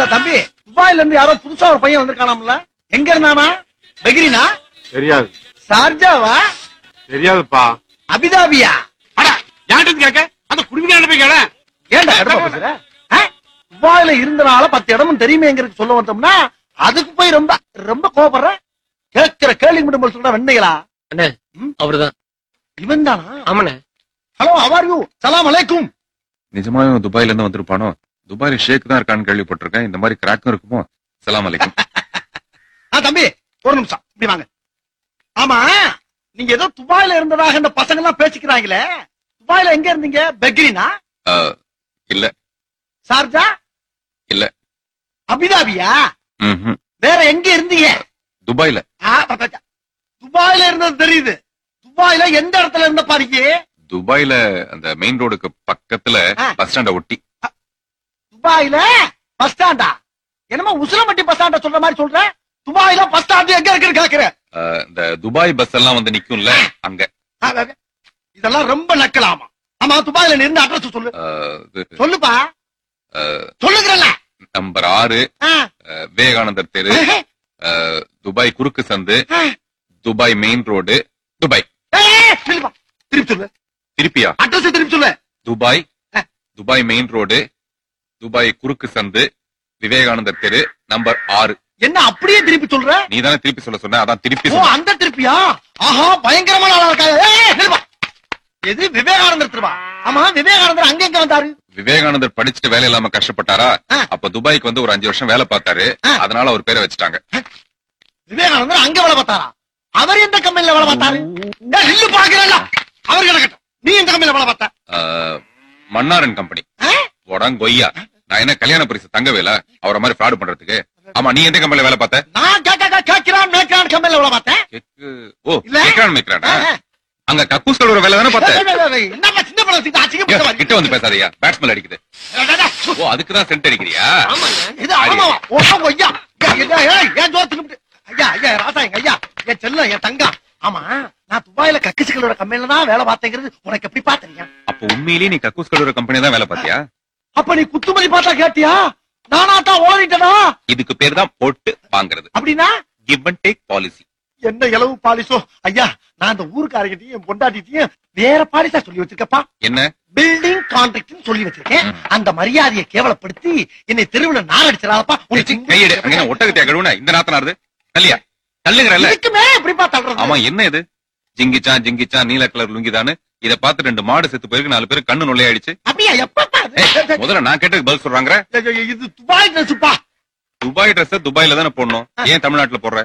தம்பி துபாயில இருந்து யாரோ புதுசா ஒரு பையன் வந்திருக்கானாம்ல எங்க இருந்தானா பெகிரினா தெரியாது சார்ஜாவா தெரியாதுப்பா அபிதாபியா அடா யார்கிட்ட கேட்க அந்த குடும்பியான போய் கேள ஏன்டா கடுப்பா பேசுற ஆ? துபாயில இருந்தனால பத்து இடமும் தெரியுமேங்கிறது சொல்ல வந்தோம்னா அதுக்கு போய் ரொம்ப ரொம்ப கோபப்படுற கேட்கிற கேள்வி மட்டும் சொல்ற வெண்ணைகளா அண்ணே ம்? அவர்தான் இவன் தானா ஆமாண்ணே ஹலோ அவர் யூ சலாம் அலைக்கும் நிஜமாவே இவன் துபாயில இருந்து வந்திருப்பானோ துபாயில ஷேக் தான் இருக்கான்னு கேள்விப்பட்டிருக்கேன் இந்த மாதிரி கிராக்கும் இருக்குமோ சலாம் அலைக்கும் ஆ தம்பி ஒரு நிமிஷம் இப்படி வாங்க ஆமா நீங்க ஏதோ துபாயில இருந்ததாக இந்த பசங்க எல்லாம் பேசிக்கிறாங்களே துபாயில எங்க இருந்தீங்க பெக்ரினா அஹ், இல்ல சார்ஜா இல்ல. அபிதாபியா ம்ஹும். வேற எங்க இருந்தீங்க துபாயில ஆ, பா, பா, பா. துபாயில இருந்தது தெரியுது துபாயில எந்த இடத்துல இருந்த பாருங்க துபாயில அந்த மெயின் ரோடுக்கு பக்கத்துல ஆ. பஸ் ஸ்டாண்ட ஒட்டி துபாயில பஸ் ஸ்டாண்டா என்னமோ உசிலம்பட்டி பஸ் ஸ்டாண்ட சொல்ற மாதிரி சொல்ற துபாயில பஸ் ஸ்டாண்ட் எங்க இருக்குன்னு கேக்குற அஹ், இந்த துபாய் பஸ் எல்லாம் வந்து நிக்கும்ல அங்க ஆ, ஆ, ஆ. இதெல்லாம் ரொம்ப நக்கலாமா ஆமா துபாயில நீ இருந்த அட்ரஸ் சொல்லு அஹ், இது, சொல்லுப்பா அஹ், சொல்லுகிறல்ல நம்பர் ஆறு ஆ, அஹ், விவேகானந்தர் தெரு அஹ், துபாய் குறுக்கு சந்து ஆ. துபாய் மெயின் ரோடு துபாய் ஏய், திருப்பா. திருப்பி சொல்லு திருப்பியா அட்ரஸ் திருப்பி சொல்லு துபாய் ஆ. துபாய் மெயின் ரோடு துபாய் குறுக்கு சந்து விவேகானந்தர் தெரு நம்பர் ஆறு என்ன அப்படியே திருப்பி சொல்ற நீ தானே திருப்பி சொல்ல சொன்ன அதான் திருப்பி ஓ சொன்ன அந்த திருப்பியா ஆஹா பயங்கரமான ஆளா இருக்கா ஏய், திருப்பா. எது விவேகானந்தர் திருப்பா ஆமா விவேகானந்தர் அங்க எங்க வந்தாரு விவேகானந்தர் படிச்சுட்டு வேலை இல்லாம கஷ்டப்பட்டாரா ஆ. அப்ப துபாய்க்கு வந்து ஒரு அஞ்சு வருஷம் வேலை பார்த்தாரு ஆ. அதனால அவர் பேரை வச்சுட்டாங்க விவேகானந்தர் அங்க வேலை பார்த்தாரா அவர் எந்த கம்பெனில வேலை பார்த்தாரு ஏய், நில்லு பாக்குறல்ல அவர் கிடக்கட்டும் நீ எந்த கம்பெனில வேலை பார்த்த ஆஹ், மன்னாரன் கம்பெனி ஆ? கொய்யா நான் என்ன கல்யாண பரிசு தங்கவேல அவரை மாதிரி ஃப்ராடு பண்றதுக்கு ஆமா நீ எந்த கம்பெனில வேலை பார்த்த நான் கேட்க கேட்கிறான் மேற்கிறான் கம்பெனில வேலை பார்த்தேன் கேக்கு ஓ இல்ல. கேக்குறான் மேய்க்கிறானா ஆ, ஆ. அங்க கக்கூஸ் கழுவுற வேலை தானே பார்த்த ஏய், ஏய், ஏய், ஏய், என்னப்பா சின்ன பழம் வச்சுக்கிட்டு அசிங்கப்பட்ட ஏய், மாதிரி. கிட்ட வந்து பேசாதயா பேட்ஸ்மேன் அடிக்குது டேய், டேய், டேய். ஓ அதுக்குதான் சென்ட் அடிக்கிறியா இது ஆமாவா ஓ ஐயா ஏய், ஏய், ஏய், ஏன் ஜோர் தின்னுபிட்டு? ஐயா ஐயா ராசா எங்க ஐயா என் செல்லம் என் தங்கம் ஆமா நான் துபாயில கக்கிசுகளோட கம்பெனில தான் வேலை பார்த்தேங்கிறது உனக்கு எப்படி பாத்தீங்க அப்ப உண்மையிலேயே நீ கக்கூஸ் கழுவுற கம்பெனி தான் வேலை பார்த்தியா அப்ப நீ குத்துமதி பார்த்தா கேட்டியா நானா தான் ஓடிட்டனா இதுக்கு பேர் தான் போட்டு வாங்குறது அப்படின்னா கிவ் அண்ட் டேக் பாலிசி என்ன இளவு பாலிசோ ஐயா நான் அந்த ஊருக்காரகிட்டையும் என் பொண்டாட்டிட்டையும் வேற பாலிசா சொல்லி வச்சிருக்கப்பா என்ன பில்டிங் கான்ட்ராக்ட் சொல்லி வச்சிருக்கேன் ம். அந்த மரியாதையை கேவலப்படுத்தி என்னை தெருவுல நாரடிச்சிடாதப்பா கையெடு அங்க என்ன ஒட்டகத்தையா கழுவுன இந்த நாத்தனாருது தள்ளியா தள்ளுகிறல்ல இதுக்குமே எப்படிப்பா தள்ளுறது ஆமா என்ன இது ஜிங்கிச்சான் ஜிங்கிச்சான் நீல கலர் லுங்கிதானு இத பார்த்து ரெண்டு மாடு செத்து போயிருக்கு நாலு பேர் கண்ணு நுழையாயிடுச்சு அப்படியா எப்பப்பா அது? முதல்ல நான் கேட்டதுக்கு பதில் சொல்றாங்க ஏய், ஏய், ஏய், இது துபாய் ட்ரெஸ்ப்பா துபாய் ட்ரெஸ் துபாயில தானே போடணும் ஏன் தமிழ்நாட்டுல போடுற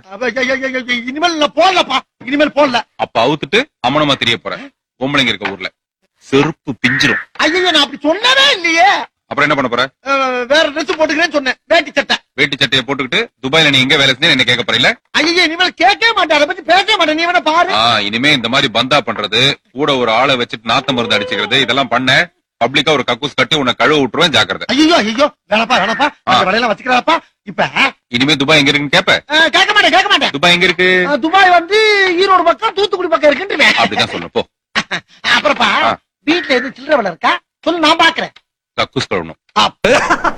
இனிமேல் நான் போடலப்பா இனிமேல் போடல அப்ப அவுத்துட்டு அமனமா தெரிய போற பொம்பளைங்க இருக்க ஊர்ல செருப்பு பிஞ்சிரும் ஐயோ நான் அப்படி சொன்னவே இல்லையே அப்புறம் என்ன பண்ண போற அஹ், வேற ட்ரெஸ் போட்டுக்கிறேன்னு சொன்னேன் வேட்டி சட்டை வேட்டி சட்டையை போட்டுக்கிட்டு துபாயில நீ எங்க வேலை செஞ்சு என்ன கேட்க போறீல ஐயோ இனிமேல் கேட்கவே மாட்டேன் அதை பத்தி பேசவே மாட்டேன் நீ வேணா பாரு ஆ இனிமே இந்த மாதிரி பந்தா பண்றது கூட ஒரு ஆளை வச்சுட்டு நாத்த மருந்து அடிச்சுக்கிறது இதெல்லாம் பண்ண பப்ளிக்கா ஒரு கக்கூஸ் கட்டி உன்னை கழுவ விட்டுருவேன் ஜாக்கிரதை ஐயோ ஐயோ வேணப்பா வேணப்பா அந்த வேலையெல்லாம் வச்சுக்கிறாப்பா இப்ப இனிமே துபாய் எங்க இருக்குன்னு கேப்ப அஹ், கேட்க மாட்டேன் கேட்க மாட்டேன் துபாய் எங்க இருக்கு அஹ், துபாய் வந்து ஈரோடு பக்கம் தூத்துக்குடி பக்கம் இருக்குன்றேன் அப்படிதான் சொல்லணும் போ அப்புறப்பா ஆ. வீட்டுல எதுவும் சில்லறை வேலை இருக்கா சொல்லு நான் பாக்குறேன் கக்கூஸ் கழுவணும் அப்~